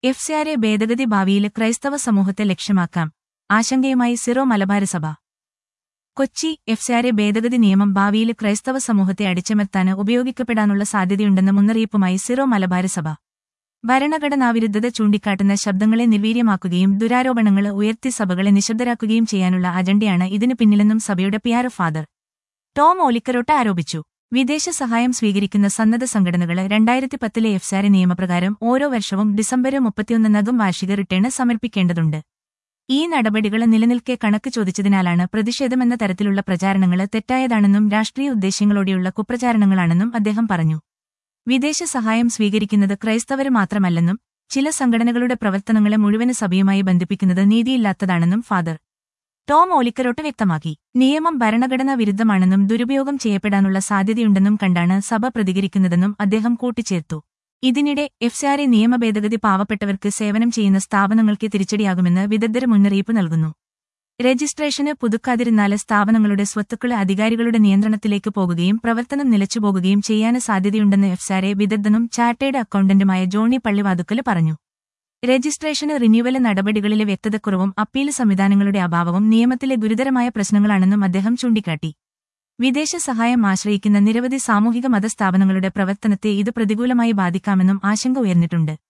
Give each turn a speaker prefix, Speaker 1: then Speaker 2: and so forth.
Speaker 1: F സിആരെ ഭേദഗതി ഭാവിയിൽ ക്രൈസ്തവ സമൂഹത്തെ ലക്ഷ്യമാക്കാം ആശങ്കയുമായി സിറോ മലബാര സഭ കൊച്ചി എഫ് സിആരെ ഭേദഗതി നിയമം ഭാവിയിൽ ക്രൈസ്തവ സമൂഹത്തെ അടിച്ചമർത്താൻ ഉപയോഗിക്കപ്പെടാനുള്ള സാധ്യതയുണ്ടെന്ന മുന്നറിയിപ്പുമായി സിറോ മലബാര സഭ ഭരണഘടനാവിരുദ്ധത ചൂണ്ടിക്കാട്ടുന്ന ശബ്ദങ്ങളെ നിർവീര്യമാക്കുകയും ദുരാരോപണങ്ങൾ ഉയർത്തി സഭകളെ നിശബ്ദരാക്കുകയും ചെയ്യാനുള്ള അജണ്ടയാണ് ഇതിനു പിന്നിലെന്നും സഭയുടെ പിയാർ ഫാദർ ടോം ഓലിക്കരോട്ട ആരോപിച്ചു വിദേശ സഹായം സ്വീകരിക്കുന്ന സന്നദ്ധ സംഘടനകൾ രണ്ടായിരത്തി പത്തിലെ എഫ്സാരെ നിയമപ്രകാരം ഓരോ വർഷവും ഡിസംബർ മുപ്പത്തിയൊന്നിനകം വാർഷിക റിട്ടേൺ സമർപ്പിക്കേണ്ടതുണ്ട് ഈ നടപടികൾ നിലനിൽക്കെ കണക്ക് ചോദിച്ചതിനാലാണ് പ്രതിഷേധമെന്ന തരത്തിലുള്ള പ്രചാരണങ്ങൾ തെറ്റായതാണെന്നും രാഷ്ട്രീയ ഉദ്ദേശ്യങ്ങളോടെയുള്ള കുപ്രചാരണങ്ങളാണെന്നും അദ്ദേഹം പറഞ്ഞു വിദേശ സഹായം സ്വീകരിക്കുന്നത് ക്രൈസ്തവര് മാത്രമല്ലെന്നും ചില സംഘടനകളുടെ പ്രവർത്തനങ്ങളെ മുഴുവൻ സഭയുമായി ബന്ധിപ്പിക്കുന്നത് നീതിയില്ലാത്തതാണെന്നും ഫാദർ ടോം ഓലിക്കരോട്ട് വ്യക്തമാക്കി നിയമം ഭരണഘടനാ വിരുദ്ധമാണെന്നും ദുരുപയോഗം ചെയ്യപ്പെടാനുള്ള സാധ്യതയുണ്ടെന്നും കണ്ടാണ് സഭ പ്രതികരിക്കുന്നതെന്നും അദ്ദേഹം കൂട്ടിച്ചേർത്തു ഇതിനിടെ എഫ്സിആറെ നിയമ ഭേദഗതി പാവപ്പെട്ടവർക്ക് സേവനം ചെയ്യുന്ന സ്ഥാപനങ്ങൾക്ക് തിരിച്ചടിയാകുമെന്ന് വിദഗ്ധർ മുന്നറിയിപ്പ് നൽകുന്നു രജിസ്ട്രേഷന് പുതുക്കാതിരുന്നാല് സ്ഥാപനങ്ങളുടെ സ്വത്തുക്കൾ അധികാരികളുടെ നിയന്ത്രണത്തിലേക്ക് പോകുകയും പ്രവർത്തനം നിലച്ചുപോകുകയും ചെയ്യാൻ സാധ്യതയുണ്ടെന്ന് എഫ്സാരെ വിദഗ്ധനും ചാർട്ടേഡ് അക്കൌണ്ടന്റുമായ ജോണി പള്ളിവാതുക്കല് പറഞ്ഞു രജിസ്ട്രേഷന് റിന്യൂവൽ നടപടികളിലെ വ്യക്തതക്കുറവും അപ്പീൽ സംവിധാനങ്ങളുടെ അഭാവവും നിയമത്തിലെ ഗുരുതരമായ പ്രശ്നങ്ങളാണെന്നും അദ്ദേഹം ചൂണ്ടിക്കാട്ടി വിദേശ സഹായം ആശ്രയിക്കുന്ന നിരവധി സാമൂഹിക മതസ്ഥാപനങ്ങളുടെ പ്രവർത്തനത്തെ ഇത് പ്രതികൂലമായി ബാധിക്കാമെന്നും ആശങ്ക ഉയർന്നിട്ടുണ്ട്